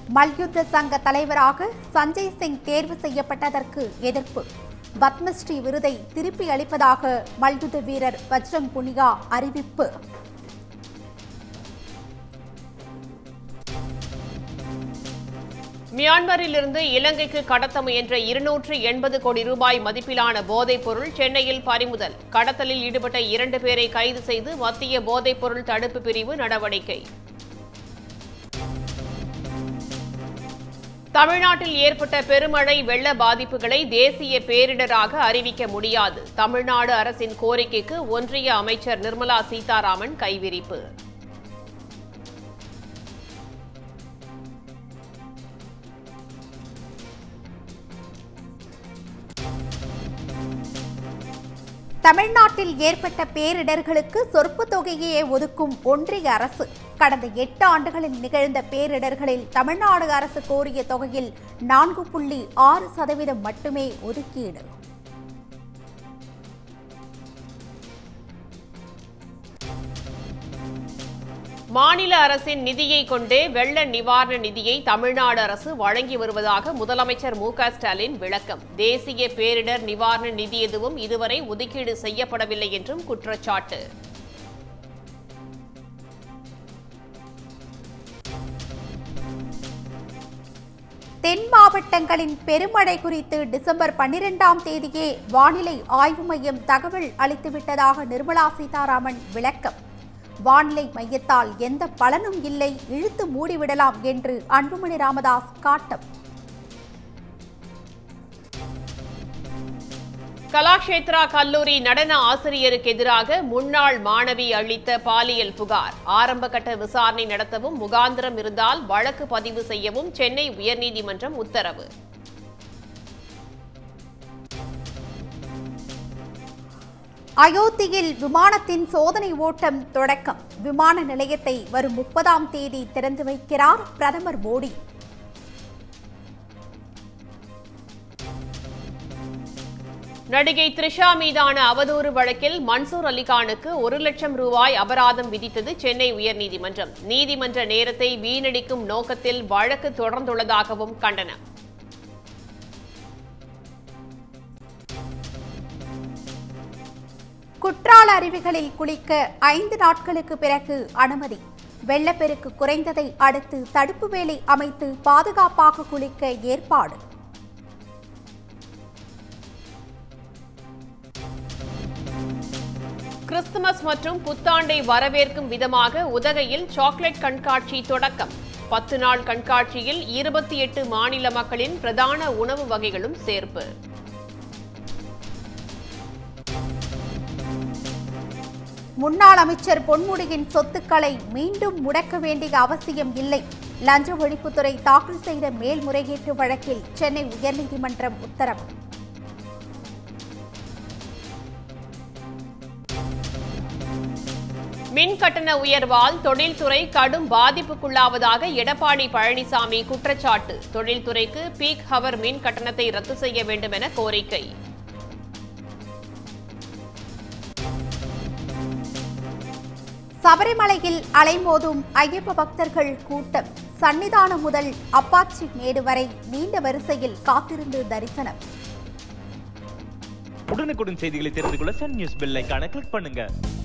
மல்யுத்த சங்க தலைவராக சஞ்சய் சிங் தேர்வு செய்யப்பட்டதற்கு எதிர்ப்பு பத்மஸ்ரீ விருதை திருப்பி அளிப்பதாக மல்யுத்த வீரர் பஜ்ரங் புனியா அறிவிப்பு மியான்மரிலிருந்து இலங்கைக்கு கடத்த முயன்ற இருநூற்று எண்பது கோடி ரூபாய் மதிப்பிலான போதைப் பொருள் சென்னையில் பறிமுதல் கடத்தலில் ஈடுபட்ட இரண்டு பேரை கைது செய்து மத்திய போதைப் பொருள் தடுப்பு பிரிவு நடவடிக்கை தமிழ்நாட்டில் ஏற்பட்ட பெருமழை வெள்ள பாதிப்புகளை தேசிய பேரிடராக அறிவிக்க முடியாது தமிழ்நாடு அரசின் கோரிக்கைக்கு ஒன்றிய அமைச்சர் நிர்மலா சீதாராமன் கைவிரிப்பு தமிழ்நாட்டில் ஏற்பட்ட பேரிடர்களுக்கு சொற்ப தொகையே ஒதுக்கும் ஒன்றிய அரசு கடந்த எட்டு ஆண்டுகளில் நிகழ்ந்த பேரிடர்களில் தமிழ்நாடு அரசு கோரிய தொகையில் நான்கு புள்ளி ஆறு சதவீதம் மட்டுமே ஒதுக்கீடு மாநில அரசின் நிதியை கொண்டே வெள்ள நிவாரண நிதியை தமிழ்நாடு அரசு வழங்கி வருவதாக முதலமைச்சர் மு க ஸ்டாலின் விளக்கம் தேசிய பேரிடர் நிவாரண நிதி எதுவும் இதுவரை ஒதுக்கீடு செய்யப்படவில்லை என்றும் குற்றச்சாட்டு தென் மாவட்டங்களின் பெருமழை குறித்து டிசம்பர் பன்னிரெண்டாம் தேதியே வானிலை ஆய்வு மையம் தகவல் அளித்துவிட்டதாக நிர்மலா சீதாராமன் விளக்கம் வானிலை மையத்தால் எந்த பலனும் இல்லை இழுத்து மூடிவிடலாம் என்று அன்புமணி ராமதாஸ் காட்டம் கலாக்ஷேத்ரா கல்லூரி நடன ஆசிரியருக்கு எதிராக முன்னாள் மாணவி அளித்த பாலியல் புகார் ஆரம்பகட்ட விசாரணை நடத்தவும் முகாந்திரம் இருந்தால் வழக்கு பதிவு செய்யவும் சென்னை உயர்நீதிமன்றம் உத்தரவு அயோத்தியில் விமானத்தின் சோதனை ஓட்டம் தொடக்கம் விமான நிலையத்தை வரும் முப்பதாம் தேதி திறந்து வைக்கிறார் பிரதமர் மோடி நடிகை த்ரிஷா மீதான அவதூறு வழக்கில் மன்சூர் அலிகானுக்கு ஒரு லட்சம் ரூபாய் அபராதம் விதித்தது சென்னை உயர்நீதிமன்றம் நீதிமன்ற நேரத்தை வீணடிக்கும் நோக்கத்தில் வழக்கு தொடர்ந்துள்ளதாகவும் கண்டனம் குற்றால அருவிகளில் குளிக்க ஐந்து நாட்களுக்கு பிறகு அனுமதி வெள்ளப்பெருக்கு குறைந்ததை அடுத்து தடுப்பு வேலி அமைத்து பாதுகாப்பாக குளிக்க ஏற்பாடு கிறிஸ்துமஸ் மற்றும் புத்தாண்டை வரவேற்கும் விதமாக உதகையில் சாக்லேட் கண்காட்சி தொடக்கம் பத்து நாள் கண்காட்சியில் இருபத்தி எட்டு மாநில மக்களின் பிரதான உணவு வகைகளும் சேர்ப்பு முன்னாள் அமைச்சர் பொன்முடியின் சொத்துக்களை மீண்டும் முடக்க வேண்டிய அவசியம் இல்லை லஞ்ச ஒழிப்புத்துறை தாக்கல் செய்த மேல்முறையீட்டு வழக்கில் சென்னை உயர்நீதிமன்றம் உத்தரவு மின் கட்டண உயர்வால் தொழில்துறை கடும் பாதிப்புக்குள்ளாவதாக எடப்பாடி பழனிசாமி குற்றச்சாட்டு தொழில்துறைக்கு பீக் ஹவர் மின் கட்டணத்தை ரத்து செய்ய வேண்டும் என கோரிக்கை சபரிமலையில் அலைமோதும் ஐயப்ப பக்தர்கள் கூட்டம் சன்னிதானம் முதல் அப்பாச்சி மேடு வரை நீண்ட வரிசையில் காத்திருந்து தரிசனம் உடனுக்குடன் செய்திகளை தெரிந்து கொள்ள சன் நியூஸ் பெல் ஐகானை கிளிக் பண்ணுங்க